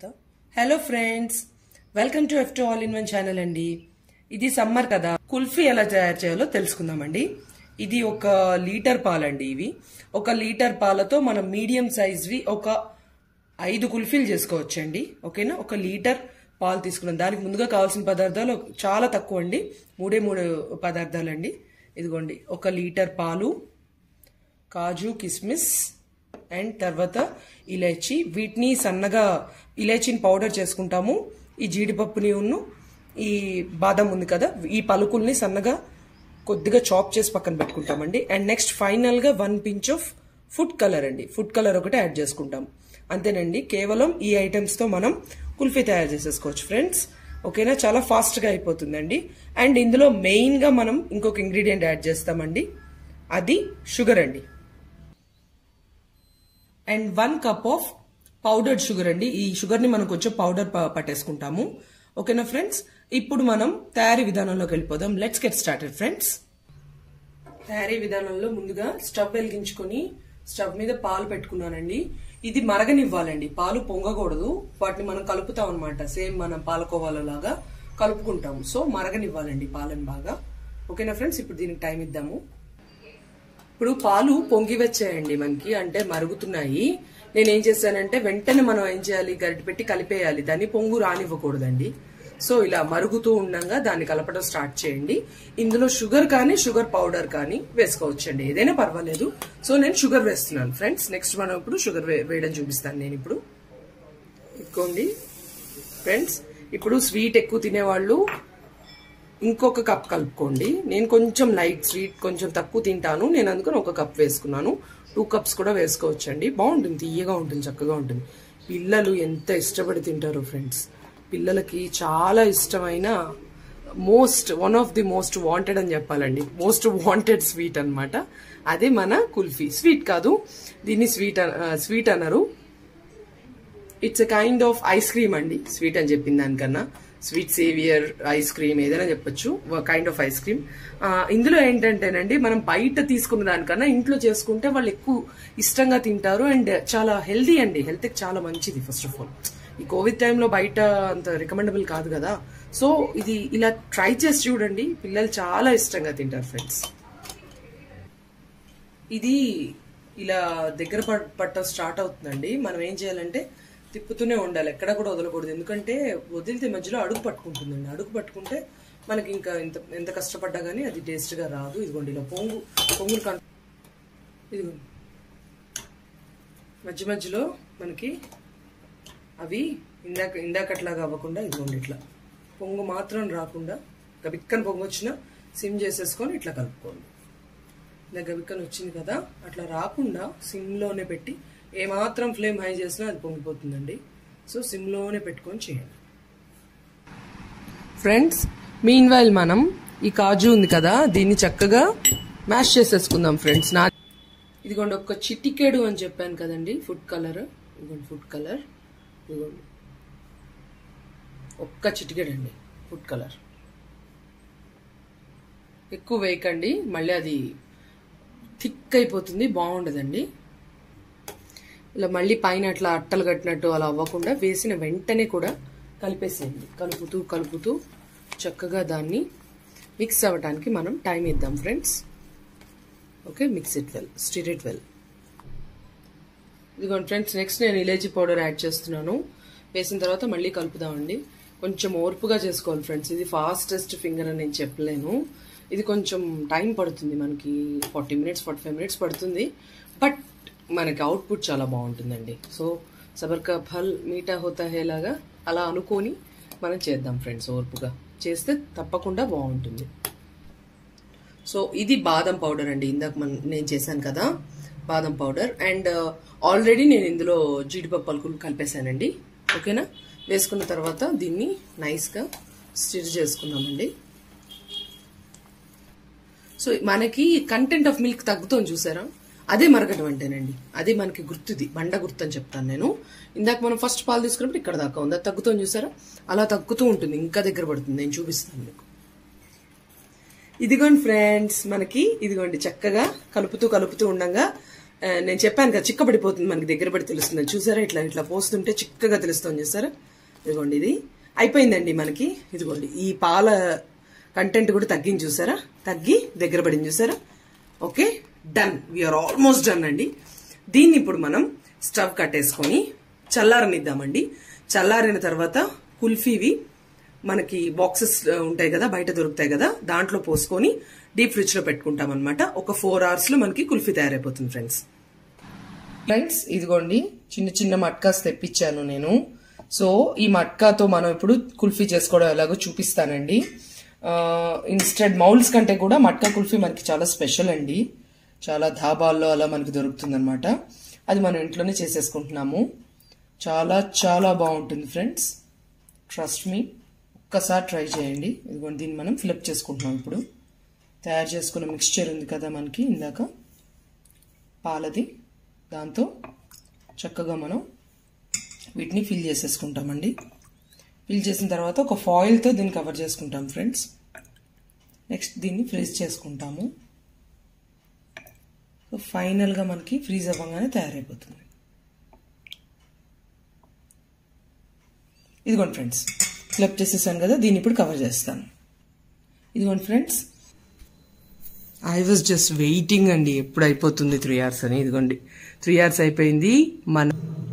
తర్వాత hello friends welcome to F two all in one channel అండి ఇది summer కదా కుల్ఫీ ఎలా తయారు చేయాలో తెలుసుకుందామండి ఇది ఒక లీటర్ పాలండి ఇవి ఒక లీటర్ పాలతో మనం మీడియం సైజ్వి ఒక ఐదు కుల్ఫీలు చేసుకోవచ్చండి ఓకేనా ఒక లీటర్ పాలు తీసుకున్నాం దానికి ముందుగా కావాల్సిన పదార్థాలు చాలా తక్కువ అండి మూడే మూడు పదార్థాలండి ఇదిగోండి ఒక లీటర్ పాలు కాజు కిస్మిస్ అండ్ తర్వాత ఇలైచి వీటిని సన్నగా ఇలైచిని పౌడర్ చేసుకుంటాము ఈ జీడిపప్పుని ఉన్ను ఈ బాదం ఉంది కదా ఈ పలుకుల్ని సన్నగా కొద్దిగా చాప్ చేసి పక్కన పెట్టుకుంటామండి అండ్ నెక్స్ట్ ఫైనల్గా one pinch of food colour అండి ఫుడ్ కలర్ ఒకటి యాడ్ చేసుకుంటాం అంతేనండి కేవలం ఈ ఐటమ్స్తో మనం కుల్ఫీ తయారు చేసేసుకోవచ్చు ఫ్రెండ్స్ ఓకేనా చాలా ఫాస్ట్గా అయిపోతుందండి అండ్ ఇందులో మెయిన్గా మనం ఇంకొక ఇంగ్రీడియంట్ యాడ్ చేస్తామండి అది షుగర్ అండి and one cup of powdered sugar అండి ఈ షుగర్ని మనం కొంచెం పౌడర్ పట్టేసుకుంటాము ఓకేనా ఫ్రెండ్స్ ఇప్పుడు మనం తయారీ విధానంలోకి వెళ్ళిపోదాం లెట్స్ గెట్ స్టార్టెడ్ ఫ్రెండ్స్ తయారీ విధానంలో ముందుగా స్టవ్ వెలిగించుకొని స్టవ్ మీద పాలు పెట్టుకున్నానండి ఇది మరగనివ్వాలండి పాలు పొంగకూడదు వాటిని మనం కలుపుతాం అనమాట సేమ్ మనం పాలకోవాలలాగా కలుపుకుంటాము సో మరగనివ్వాలండి పాలను బాగా ఓకేనా ఫ్రెండ్స్ ఇప్పుడు దీనికి టైం ఇద్దాము ఇప్పుడు పాలు పొంగి వచ్చాయండి మనకి అంటే మరుగుతున్నాయి నేనేం చేశానంటే వెంటనే మనం ఏం చేయాలి గరిటె పెట్టి కలిపేయాలి దాన్ని పొంగు రానివ్వకూడదండి సో ఇలా మరుగుతూ ఉండగా దాన్ని కలపడం స్టార్ట్ చేయండి ఇందులో షుగర్ కానీ షుగర్ పౌడర్ కానీ వేసుకోవచ్చండి ఏదైనా పర్వాలేదు సో నేను షుగర్ వేస్తున్నాను ఫ్రెండ్స్ నెక్స్ట్ మనం ఇప్పుడు షుగర్ వేయడం చూపిస్తాను నేను ఇప్పుడు ఇక్కోండి ఫ్రెండ్స్ ఇప్పుడు స్వీట్ ఎక్కువ తినేవాళ్ళు ఇంకొక కప్ కలుపుకోండి నేను కొంచెం లైట్ స్వీట్ కొంచెం తక్కువ తింటాను నేను అందుకని ఒక కప్ వేసుకున్నాను టూ కప్స్ కూడా వేసుకోవచ్చండి బాగుంటుంది తీయగా ఉంటుంది చక్కగా ఉంటుంది పిల్లలు ఎంత ఇష్టపడి తింటారు ఫ్రెండ్స్ పిల్లలకి చాలా ఇష్టమైన most one of the most wanted అని చెప్పాలండి మోస్ట్ వాంటెడ్ స్వీట్ అనమాట అదే మన కుల్ఫీ స్వీట్ కాదు దీన్ని స్వీట్ స్వీట్ అన్నారు it's a kind of ice cream అండి స్వీట్ అని చెప్పిన దానికన్నా స్వీట్ సేవియర్ ఐస్ క్రీమ్ ఏదైనా చెప్పొచ్చు కైండ్ ఆఫ్ ఐస్ క్రీమ్ ఇందులో ఏంటంటేనండి మనం బయట తీసుకున్న దానికన్నా ఇంట్లో చేసుకుంటే వాళ్ళు ఎక్కువ ఇష్టంగా తింటారు అండ్ చాలా హెల్దీ అండి హెల్త్ చాలా మంచిది ఫస్ట్ ఆఫ్ ఆల్ ఈ కోవిడ్ టైంలో బయట అంత రికమెండబుల్ కాదు కదా సో ఇది ఇలా ట్రై చేసి చూడండి పిల్లలు చాలా ఇష్టంగా తింటారు ఫ్రెండ్స్ ఇది ఇలా దగ్గర పట్ట స్టార్ట్ అవుతుందండి మనం ఏం చేయాలంటే తిప్పుతూనే ఉండాలి ఎక్కడ కూడా వదలకూడదు ఎందుకంటే వదిలితే మధ్యలో అడుగు పట్టుకుంటుందండి అడుగు పట్టుకుంటే మనకి ఇంకా ఎంత ఎంత కష్టపడ్డా కానీ అది టేస్ట్గా రాదు ఇదిగోండి ఇలా పొంగు పొంగులు కన్ ఇదిగోండి మధ్య మధ్యలో మనకి అవి ఇందాక ఇందాకట్లాగా అవ్వకుండా ఇదిగోండి ఇట్లా పొంగు మాత్రం రాకుండా గబిక్కని పొంగు వచ్చినా సిమ్ చేసేసుకొని ఇట్లా కలుపుకోండి ఇలా గబిక్కని వచ్చింది కదా అట్లా రాకుండా సిమ్లోనే పెట్టి ఏమాత్రం ఫ్లేమ్ హై చేసినా అది పొంగిపోతుందండి సో సిమ్లోనే పెట్టుకొని చేయండి ఫ్రెండ్స్ మీన్ వైల్ మనం ఈ కాజు ఉంది కదా దీన్ని చక్కగా మ్యాష్ చేసేసుకుందాం ఫ్రెండ్స్ నా ఇదిగోండి ఒక్క చిటికెడు అని చెప్పాను కదండి ఫుడ్ కలర్ ఇదిగోండి ఫుడ్ కలర్ ఇదిగోండి ఒక్క చిటికెడు అండి ఫుడ్ కలర్ ఎక్కువ వేయకండి మళ్ళీ అది థిక్ అయిపోతుంది బాగుండదండి ఇలా మళ్ళీ పైన అట్లా అట్టలు కట్టినట్టు అలా అవ్వకుండా వేసిన వెంటనే కూడా కలిపేసేయండి కలుపుతూ కలుపుతూ చక్కగా దాన్ని మిక్స్ అవ్వడానికి మనం టైం ఇద్దాం friends okay mix it well stir it well ఇదిగోండి ఫ్రెండ్స్ నెక్స్ట్ నేను ఇలేజీ పౌడర్ యాడ్ చేస్తున్నాను వేసిన తర్వాత మళ్ళీ కలుపుదామండి కొంచెం ఓర్పుగా చేసుకోవాలి ఫ్రెండ్స్ ఇది ఫాస్టెస్ట్ ఫింగర్ అని నేను చెప్పలేను ఇది కొంచెం టైం పడుతుంది మనకి forty minutes forty five minutes పడుతుంది బట్ మనకి అవుట్పుట్ చాలా బాగుంటుందండి సో సబర్కా ఫల్ మీఠా హోతా హే లాగా అలా అనుకొని మనం చేద్దాం ఫ్రెండ్స్ ఓర్పుగా చేస్తే తప్పకుండా బాగుంటుంది సో ఇది బాదం పౌడర్ అండి ఇందాక మన నేను చేశాను కదా బాదం పౌడర్ అండ్ ఆల్రెడీ నేను ఇందులో జీడిపప్పు పలుకులు కలిపేశానండి ఓకేనా వేసుకున్న తర్వాత దీన్ని నైస్గా స్టిర్ చేసుకుందామండి సో మనకి కంటెంట్ ఆఫ్ మిల్క్ తగ్గుతుంది చూసారా అదే మరగటం అంటేనండి అదే మనకి గుర్తుది బండ గుర్తు అని చెప్తాను నేను ఇందాక మనం ఫస్ట్ పాలు తీసుకున్నప్పుడు ఇక్కడ దాకా ఉంది అది తగ్గుతుంది చూసారా అలా తగ్గుతూ ఉంటుంది ఇంకా దగ్గర పడుతుంది నేను చూపిస్తాను మీకు ఇదిగోండి ఫ్రెండ్స్ మనకి ఇదిగోండి చక్కగా కలుపుతూ కలుపుతూ ఉండగా ఆ, నేను చెప్పాను కదా చిక్కబడిపోతుంది మనకి దగ్గర పడి తెలుస్తుంది చూసారా ఇట్లా ఇట్లా పోస్తుంటే చిక్కగా తెలుస్తుంది చూసారా ఇదిగోండి ఇది అయిపోయిందండి మనకి ఇదిగోండి ఈ పాల కంటెంట్ కూడా తగ్గింది చూసారా తగ్గి దగ్గర పడింది చూసారా okay done we are almost done అండి దీన్ని ఇప్పుడు మనం స్టవ్ కట్టేసుకొని చల్లారనిద్దామండి చల్లారిన తర్వాత కుల్ఫీవి మనకి బాక్సెస్ ఉంటాయి కదా బయట దొరుకుతాయి కదా దాంట్లో పోసుకొని డీప్ ఫ్రిడ్జ్ లో పెట్టుకుంటాం అనమాట ఒక ఫోర్ అవర్స్ లో మనకి కుల్ఫీ తయారైపోతుంది ఫ్రెండ్స్ ఫ్రెండ్స్ ఇదిగోండి చిన్న చిన్న మట్కాస్ తెప్పించాను నేను సో ఈ మట్కాతో మనం ఇప్పుడు కుల్ఫీ చేసుకోవడం ఎలాగో చూపిస్తానండి ఇన్స్టెడ్ మౌల్స్ కంటే కూడా మట్కా కుల్ఫీ మనకి చాలా స్పెషల్ అండి చాలా ధాబాల్లో అలా మనకి దొరుకుతుంది అనమాట అది మనం ఇంట్లోనే చేసేసుకుంటున్నాము చాలా చాలా బాగుంటుంది ఫ్రెండ్స్ ట్రస్ట్ మీ ఒక్కసారి ట్రై చేయండి ఇదిగోండి దీన్ని మనం ఫిలప్ చేసుకుంటున్నాం ఇప్పుడు తయారు చేసుకున్న మిక్స్చర్ ఉంది కదా మనకి ఇందాక పాలది దాంతో చక్కగా మనం వీటిని ఫిల్ చేసేసుకుంటామండి ఫిల్ చేసిన తర్వాత ఒక ఫాయిల్తో దీన్ని కవర్ చేసుకుంటాం ఫ్రెండ్స్ నెక్స్ట్ దీన్ని ఫ్రీజ్ చేసుకుంటాము సో ఫైనల్గా మనకి ఫ్రీజ్ అవ్వగానే తయారైపోతుంది ఇదిగోండి ఫ్రెండ్స్ ఫిలప్ చేసేసాను కదా దీన్ని ఇప్పుడు కవర్ చేస్తాను ఇదిగోండి friends I was just waiting అండి ఎప్పుడు అయిపోతుంది త్రీ అవర్స్ అని ఇదిగోండి త్రీ అవర్స్ అయిపోయింది మన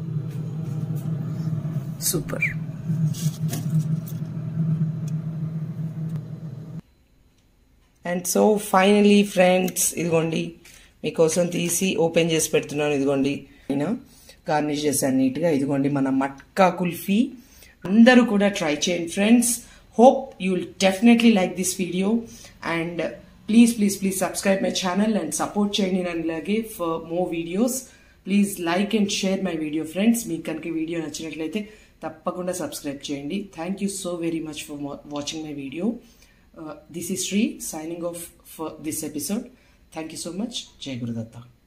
super and so finally friends ఇదిగోండి మీకోసం తీసి ఓపెన్ చేసి పెడుతున్నాను ఇదిగోండి నేను గార్నిష్ చేశాను నీట్గా ఇదిగోండి మన మట్కా కుల్ఫీ అందరూ కూడా ట్రై చేయండి friends hope you will definitely like this video and please please please subscribe my channel and support చేయండి నన్ను ఇలాగే for more videos please like and share my video friends మీకు కనుక వీడియో నచ్చినట్లయితే తప్పకుండా సబ్స్క్రైబ్ చేయండి thank you so very much for watching my video this is Sri signing off for this episode. Thank you so much. Jai Gurudatta.